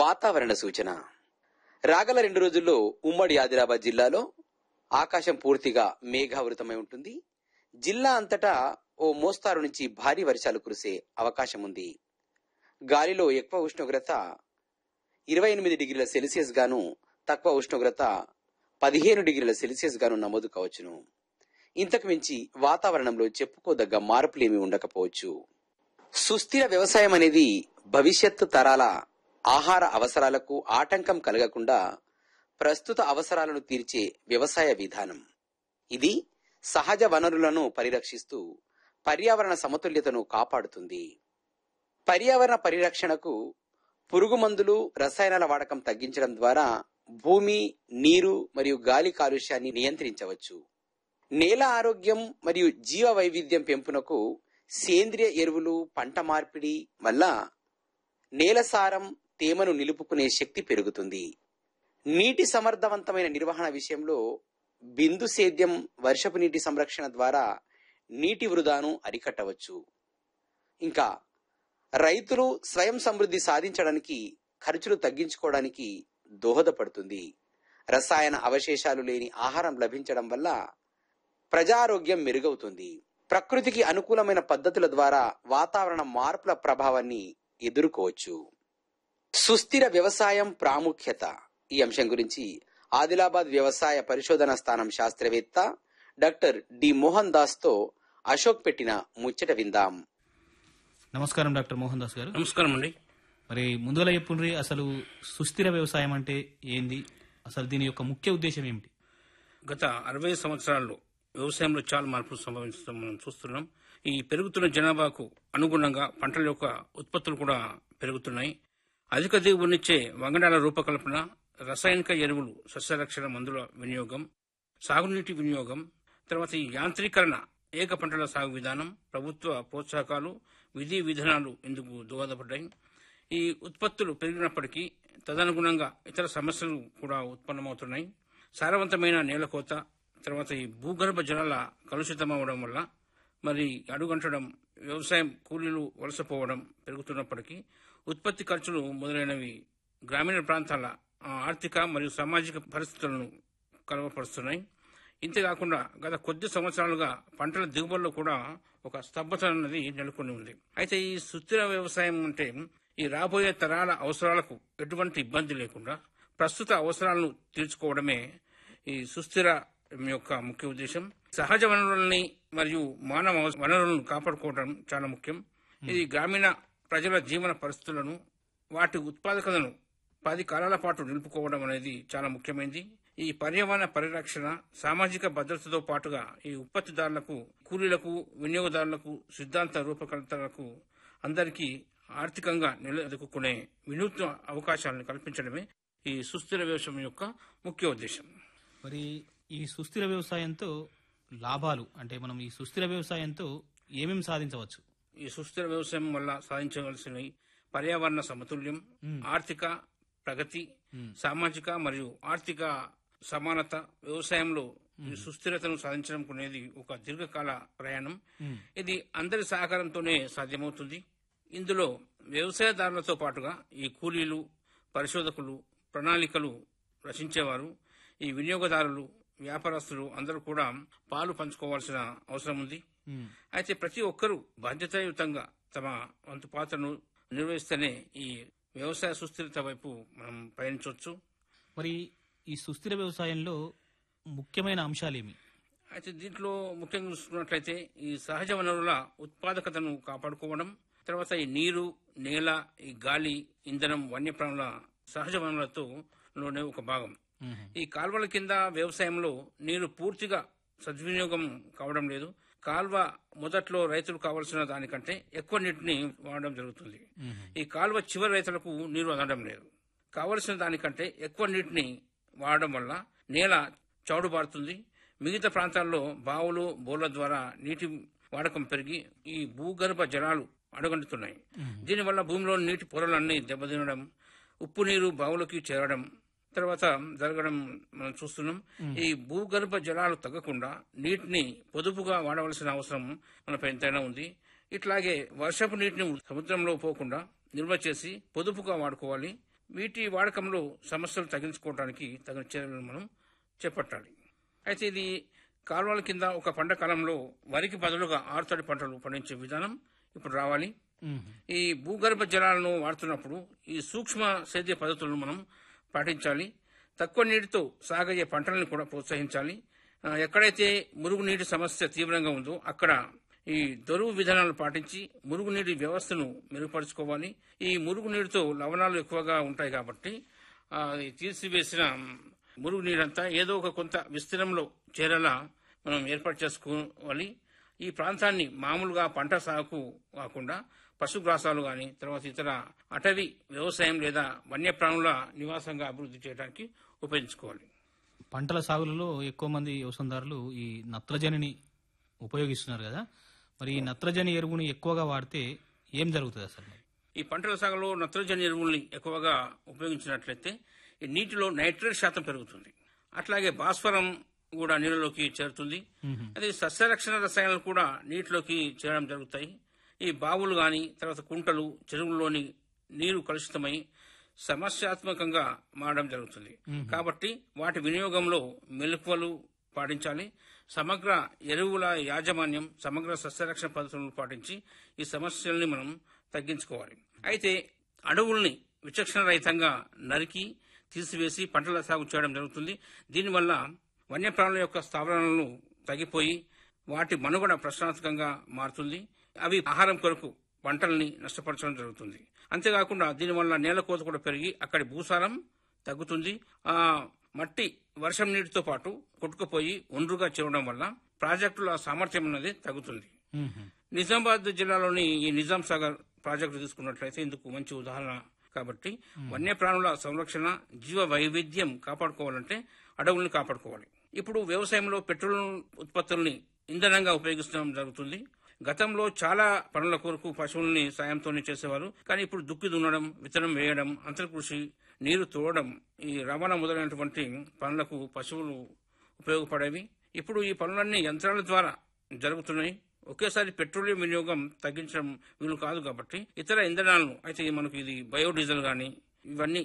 వాతావరణ సూచన రాగల రెండు రోజుల్లో ఉమ్మడి ఆదిలాబాద్ జిల్లాలో ఆకాశం పూర్తిగా మేఘావృతమై ఉంటుంది జిల్లా అంతటా ఓ మోస్తారు నుంచి భారీ వర్షాలు కురిసే అవకాశం ఉంది గాలిలో ఎక్కువ ఉష్ణోగ్రత ఇరవై ఎనిమిది డిగ్రీల సెల్సియస్ గాను తక్కువ ఉష్ణోగ్రత పదిహేను డిగ్రీల సెల్సియస్ గాను నమోదు కావచ్చును ఇంతకు మించి వాతావరణంలో చెప్పుకోదగ్గ మార్పులేమీ ఉండకపోవచ్చు సుస్థిర వ్యవసాయం అనేది భవిష్యత్తు తరాల ఆహార అవసరాలకు ఆటంకం కలగకుండా ప్రస్తుత అవసరాలను తీర్చే వ్యవసాయ విధానం ఇది సహజ వనరులను పరిరక్షిస్తూ పర్యావరణ సమతుల్యతను కాపాడుతుంది పర్యావరణ పరిరక్షణకు పురుగు మందులు రసాయనాల వాడకం తగ్గించడం ద్వారా భూమి నీరు మరియు గాలి కాలుష్యాన్ని నియంత్రించవచ్చు నేల ఆరోగ్యం మరియు జీవ వైవిధ్యం పెంపునకు సేంద్రియ ఎరువులు పంట మార్పిడి వల్ల నేల సారం తేమను నిలుపుకునే శక్తి పెరుగుతుంది నీటి సమర్థవంతమైన నిర్వహణ విషయంలో బిందు సేద్యం వర్షపు నీటి సంరక్షణ ద్వారా నీటి వృధాను అరికట్టవచ్చు ఇంకా రైతులు స్వయం సమృద్ధి సాధించడానికి ఖర్చులు తగ్గించుకోవడానికి దోహదపడుతుంది రసాయన అవశేషాలు లేని ఆహారం లభించడం వల్ల ప్రజారోగ్యం మెరుగవుతుంది ప్రకృతికి అనుకూలమైన పద్ధతుల ద్వారా వాతావరణ మార్పుల ప్రభావాన్ని ఎదుర్కోవచ్చు సుస్థిర వ్యవసాయం ప్రాముఖ్యత ఈ అంశం గురించి ఆదిలాబాద్ వ్యవసాయ పరిశోధన స్థానం శాస్త్రవేత్త డాక్టర్ డి మోహన్ దాస్ తో అశోక్ పెట్టిన ముచ్చట విందాం నమస్కారం డాక్టర్ మోహన్ దాస్ గారు నమస్కారం అండి మరి ముందుగా చెప్పుండ్రి అసలు సుస్థిర వ్యవసాయం అంటే ఏంది అసలు దీని యొక్క ముఖ్య ఉద్దేశం ఏమిటి గత అరవై సంవత్సరాల్లో వ్యవసాయంలో చాలా మార్పులు సంభవించడం మనం చూస్తున్నాం ఈ పెరుగుతున్న జనాభాకు అనుగుణంగా పంటల యొక్క ఉత్పత్తులు కూడా పెరుగుతున్నాయి అధిక దిగుబడినిచ్చే వంగడాల రూపకల్పన రసాయనిక ఎరువులు సస్యరక్షణ మందుల వినియోగం సాగునీటి వినియోగం తర్వాత ఈ యాంత్రీకరణ ఏక పంటల సాగు విధానం ప్రభుత్వ ప్రోత్సాహకాలు విధి విధానాలు ఇందుకు దోహదపడ్డాయి ఈ ఉత్పత్తులు పెరిగినప్పటికీ తదనుగుణంగా ఇతర సమస్యలు కూడా ఉత్పన్నమవుతున్నాయి సారవంతమైన నేల కోత తర్వాత ఈ భూగర్భ జలాల కలుషితమవడం వల్ల మరి అడుగంటడం వ్యవసాయం కూలీలు వలసపోవడం పెరుగుతున్నప్పటికీ ఉత్పత్తి ఖర్చులు మొదలైనవి గ్రామీణ ప్రాంతాల ఆ, ఆర్థిక మరియు సామాజిక పరిస్థితులను కలవపరుస్తున్నాయి ఇంతేకాకుండా గత కొద్ది సంవత్సరాలుగా పంటల దిగుబడిలో కూడా ఒక స్తబ్దత అన్నది నెలకొని ఉంది అయితే ఈ సుస్థిర వ్యవసాయం అంటే ఈ రాబోయే తరాల అవసరాలకు ఎటువంటి ఇబ్బంది లేకుండా ప్రస్తుత అవసరాలను తీర్చుకోవడమే ఈ సుస్థిర యొక్క ముఖ్య ఉద్దేశం సహజ వనరులని మరియు మానవ వనరులను కాపాడుకోవడం చాలా ముఖ్యం ఇది గ్రామీణ ప్రజల జీవన పరిస్థితులను వాటి ఉత్పాదకతను పది కాలాల పాటు నిలుపుకోవడం అనేది చాలా ముఖ్యమైనది ఈ పర్యావరణ పరిరక్షణ సామాజిక భద్రతతో పాటుగా ఈ ఉత్పత్తిదారులకు కూలీలకు వినియోగదారులకు సిద్ధాంత రూపకల్పనలకు అందరికీ ఆర్థికంగా నిలదొక్కునే వినూత్న అవకాశాలను కల్పించడమే ఈ సుస్థిర వ్యవసాయం యొక్క ముఖ్య ఉద్దేశం మరి ఈ సుస్థిర వ్యవసాయంతో లాభాలు అంటే మనం ఈ సుస్థిర వ్యవసాయంతో ఏమేమి సాధించవచ్చు ఈ సుస్థిర వ్యవసాయం వల్ల సాధించవలసినవి పర్యావరణ సమతుల్యం ఆర్థిక ప్రగతి సామాజిక మరియు ఆర్థిక సమానత వ్యవసాయంలో ఈ సుస్థిరతను సాధించడం అనేది ఒక దీర్ఘకాల ప్రయాణం ఇది అందరి సహకారంతోనే సాధ్యమవుతుంది ఇందులో వ్యవసాయదారులతో పాటుగా ఈ కూలీలు పరిశోధకులు ప్రణాళికలు రచించేవారు ఈ వినియోగదారులు వ్యాపారస్తులు అందరూ కూడా పాలు పంచుకోవాల్సిన అవసరం ఉంది అయితే ప్రతి ఒక్కరూ బాధ్యతాయుతంగా తమ వంతు పాత్రను నిర్వహిస్తేనే ఈ వ్యవసాయ సుస్థిరత వైపు మనం పయనించవచ్చు మరి ఈ సుస్థిర వ్యవసాయంలో ముఖ్యమైన అంశాలేమి అయితే దీంట్లో ముఖ్యంగా చూసుకున్నట్లయితే ఈ సహజ వనరుల ఉత్పాదకతను కాపాడుకోవడం తర్వాత ఈ నీరు నేల ఈ గాలి ఇంధనం వన్యప్రాణుల సహజ వనరులతో లోనే ఒక భాగం ఈ కాల్వల కింద వ్యవసాయంలో నీరు పూర్తిగా సద్వినియోగం కావడం లేదు కాల్వ మొదట్లో రైతులు కావలసిన దానికంటే ఎక్కువ నీటిని వాడడం జరుగుతుంది ఈ కాల్వ చివరి రైతులకు నీరు అందడం లేదు కావలసిన దానికంటే ఎక్కువ నీటిని వాడడం వల్ల నేల చౌడుబారుతుంది మిగతా ప్రాంతాల్లో బావులు బోర్ల ద్వారా నీటి వాడకం పెరిగి ఈ భూగర్భ జలాలు అడుగంటుతున్నాయి దీనివల్ల భూమిలో నీటి పొరలన్నీ దెబ్బతినడం ఉప్పు నీరు బావులకి చేరడం తర్వాత జరగడం మనం చూస్తున్నాం ఈ భూగర్భ జలాలు తగ్గకుండా నీటిని పొదుపుగా వాడవలసిన అవసరం మనపై ఎంతైనా ఉంది ఇట్లాగే వర్షపు నీటిని సముద్రంలో పోకుండా నిల్వ చేసి పొదుపుగా వాడుకోవాలి వీటి వాడకంలో సమస్యలు తగ్గించుకోవడానికి తగిన చర్యలను మనం చేపట్టాలి అయితే ఇది కాలువల కింద ఒక పంట కాలంలో వరికి బదులుగా ఆరుతడి పంటలు పండించే విధానం ఇప్పుడు రావాలి మ్మ్. ఈ భూగర్భ జలాలను వాడుతున్నప్పుడు ఈ సూక్ష్మ సేద్య పద్ధతులను మనం పాటించాలి తక్కువ నీటితో సాగయ్యే పంటలను కూడా ప్రోత్సహించాలి ఆ, ఎక్కడైతే మురుగునీటి సమస్య తీవ్రంగా ఉందో అక్కడ ఈ దొరువు విధానాలు పాటించి మురుగునీటి వ్యవస్థను మెరుగుపరుచుకోవాలి ఈ మురుగునీటితో లవణాలు ఎక్కువగా ఉంటాయి కాబట్టి ఆ, ఈ తీసివేసిన మురుగునీరంతా ఏదో ఒక కొంత విస్తీర్ణంలో చేరేలా మనం ఏర్పాటు చేసుకోవాలి ఈ ప్రాంతాన్ని మామూలుగా పంట సాగుకు కాకుండా పశుగ్రాసాలు గాని తర్వాత ఇతర అటవీ వ్యవసాయం లేదా వన్యప్రాణుల నివాసంగా అభివృద్ధి చేయడానికి ఉపయోగించుకోవాలి పంటల సాగులలో ఎక్కువ మంది వ్యవసాయదారులు ఈ నత్రజనిని ఉపయోగిస్తున్నారు కదా మరి ఈ నత్రజని ఎరువుని ఎక్కువగా వాడితే ఏం జరుగుతుంది అసలు మరి? ఈ పంటల సాగులో నత్రజని ఎరువుల్ని ఎక్కువగా ఉపయోగించినట్లయితే ఈ నీటిలో నైట్రేట్ శాతం పెరుగుతుంది అట్లాగే భాస్వరం కూడా నీళ్ళలోకి చేరుతుంది మ్మ్. అదే సస్యరక్షణ రసాయనాలు కూడా నీటిలోకి చేరడం జరుగుతాయి ఈ బావులు గాని తర్వాత కుంటలు చెరువుల్లోని నీరు కలుషితమై సమస్యాత్మకంగా మారడం జరుగుతుంది కాబట్టి వాటి వినియోగంలో మెలకువలు పాటించాలి సమగ్ర ఎరువుల యాజమాన్యం సమగ్ర సస్యరక్షణ పద్ధతులను పాటించి ఈ సమస్యల్ని మనం తగ్గించుకోవాలి అయితే అడవుల్ని విచక్షణ రహితంగా నరికి తీసివేసి పంటల సాగు చేయడం జరుగుతుంది దీనివల్ల వన్యప్రాణుల యొక్క స్థావరాలను తగ్గిపోయి వాటి మనుగడ ప్రశ్నార్థకంగా మారుతుంది అవి ఆహారం కొరకు పంటల్ని నష్టపరచడం జరుగుతుంది అంతేకాకుండా దీనివల్ల నేల కోత కూడా పెరిగి అక్కడి భూసారం తగ్గుతుంది ఆ మట్టి వర్షం నీటితో పాటు కొట్టుకుపోయి ఒండ్రుగా చేరడం వల్ల ప్రాజెక్టుల సామర్థ్యం అనేది తగ్గుతుంది మ్మ్. నిజామాబాద్ జిల్లాలోని ఈ నిజాం సాగర్ ప్రాజెక్టు తీసుకున్నట్లయితే ఇందుకు మంచి ఉదాహరణ కాబట్టి వన్యప్రాణుల సంరక్షణ జీవ వైవిధ్యం కాపాడుకోవాలంటే అడవుల్ని కాపాడుకోవాలి ఇప్పుడు వ్యవసాయంలో పెట్రోల్ ఉత్పత్తుల్ని ఇంధనంగా ఉపయోగించడం జరుగుతుంది గతంలో చాలా పనుల కొరకు పశువుల్ని సాయంతోనే చేసేవారు కానీ ఇప్పుడు దుక్కి దున్నడం విత్తనం వేయడం అంతర్కృషి నీరు తోడడం ఈ రవాణా మొదలైనటువంటి పనులకు పశువులు ఉపయోగపడేవి ఇప్పుడు ఈ పనులన్నీ యంత్రాల ద్వారా జరుగుతున్నాయి ఒకేసారి పెట్రోలియం వినియోగం తగ్గించడం వీలు కాదు కాబట్టి ఇతర ఇంధనాలను అయితే మనకు ఇది బయోడీజిల్ గాని ఇవన్నీ